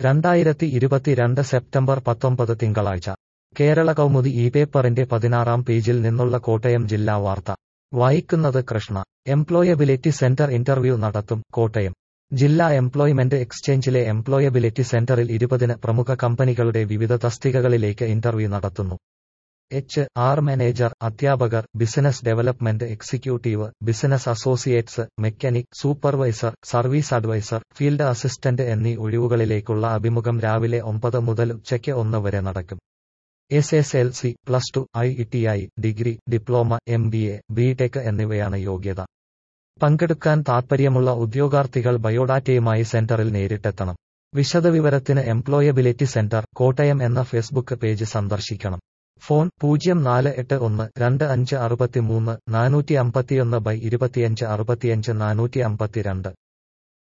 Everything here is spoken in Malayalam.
രണ്ടായിരത്തി ഇരുപത്തിരണ്ട് സെപ്റ്റംബർ പത്തൊമ്പത് തിങ്കളാഴ്ച കേരള കൗമുദി ഈ പേപ്പറിന്റെ പതിനാറാം പേജിൽ നിന്നുള്ള കോട്ടയം ജില്ലാ വാർത്ത വായിക്കുന്നത് കൃഷ്ണ എംപ്ലോയബിലിറ്റി സെന്റർ ഇന്റർവ്യൂ നടത്തും കോട്ടയം ജില്ലാ എംപ്ലോയ്മെന്റ് എക്സ്ചേഞ്ചിലെ എംപ്ലോയബിലിറ്റി സെന്ററിൽ ഇരുപതിന് പ്രമുഖ കമ്പനികളുടെ വിവിധ തസ്തികകളിലേക്ക് ഇന്റർവ്യൂ നടത്തുന്നു എച്ച് ആർ മാനേജർ അധ്യാപകർ business development executive business associates mechanic supervisor service advisor field assistant എന്നീ ഒഴിവുകളിലേക്കുള്ള അഭിമുഖം രാവിലെ ഒമ്പത് മുതൽ ഉച്ചയ്ക്ക് ഒന്ന് വരെ നടക്കും S S L C plus two I T I degree diploma M B A B tech എന്നിവയാണ് യോഗ്യത പങ്കെടുക്കാൻ താൽപ്പര്യമുള്ള ഉദ്യോഗാർത്ഥികൾ ബയോഡാറ്റയുമായി സെന്ററിൽ നേരിട്ടെത്തണം വിശദവിവരത്തിന് എംപ്ലോയബിലിറ്റി സെന്റർ കോട്ടയം എന്ന ഫേസ്ബുക്ക് പേജ് സന്ദർശിക്കണം ഫോൺ പൂജ്യം നാല് എട്ട് ഒന്ന് രണ്ട് അഞ്ച് അറുപത്തിമൂന്ന് നാനൂറ്റി അമ്പത്തിയൊന്ന് ബൈ ഇരുപത്തിയഞ്ച് അറുപത്തിയഞ്ച് നാനൂറ്റി അമ്പത്തിരണ്ട്